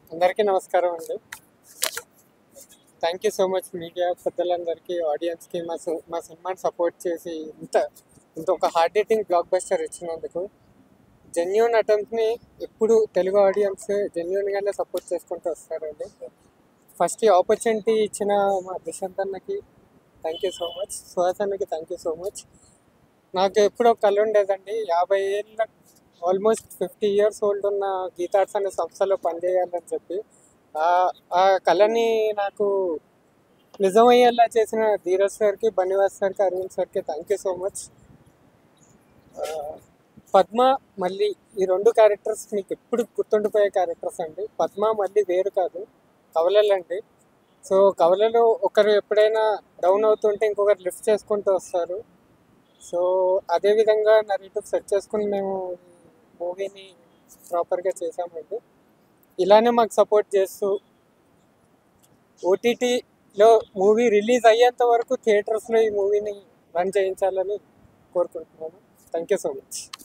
అందరికీ నమస్కారం అండి thank you so much media పెద్దలందరికీ ఆడియన్స్కి మా సి- మా సినిమాని సపోర్ట్ చేసి ఇంత ఇంత ఒక హార్డ్ హిట్టింగ్ బ్లాక్ బస్టర్ ఇచ్చినందుకు జెన్యున్ అటెంప్ట్ని ఎప్పుడు తెలుగు ఆడియన్స్ జెన్యున్గానే సపోర్ట్ చేసుకుంటూ వస్తారండి ఫస్ట్ ఈ ఆపర్చునిటీ ఇచ్చిన మా దుష్యంత్ అన్నకి thank you so much Suhas అన్నకి థ్యాంక్ యూ సో మచ్ నాకు ఎప్పుడో కళ ఉండేదండి యాభై ఏళ్ళ ఆల్మోస్ట్ ఫిఫ్టీ ఇయర్స్ ఓల్డ్ ఉన్న గీతార్ట్స్ అనే సంస్థలో పనిచేయాలని చెప్పి ఆ- ఆ కళని నాకు నిజమయ్యేలా చేసిన ధీరజ్ సార్కి బన్నివాస్ సార్కి అరవింద్ సార్కి thank you so much Padma మళ్ళీ ఈ రెండు క్యారెక్టర్స్ మీకు ఎప్పుడు గుర్తుండిపోయే క్యారెక్టర్స్ అండి పద్మ మళ్ళీ వేరు కాదు కవలలండి సో కవలలో ఒకరు ఎప్పుడైనా డౌన్ అవుతుంటే ఇంకొకరు లిఫ్ట్ చేసుకుంటూ వస్తారు సో అదే విధంగా నరేటివ్ సెట్ చేసుకుని మేము మూవీని ప్రాపర్గా చేసామండి ఇలానే మాకు సపోర్ట్ చేస్తూ ఓటీటీలో మూవీ రిలీజ్ అయ్యేంత వరకు థియేటర్స్లో ఈ మూవీని రన్ చేయించాలని కోరుకుంటున్నాను థ్యాంక్ యూ సో మచ్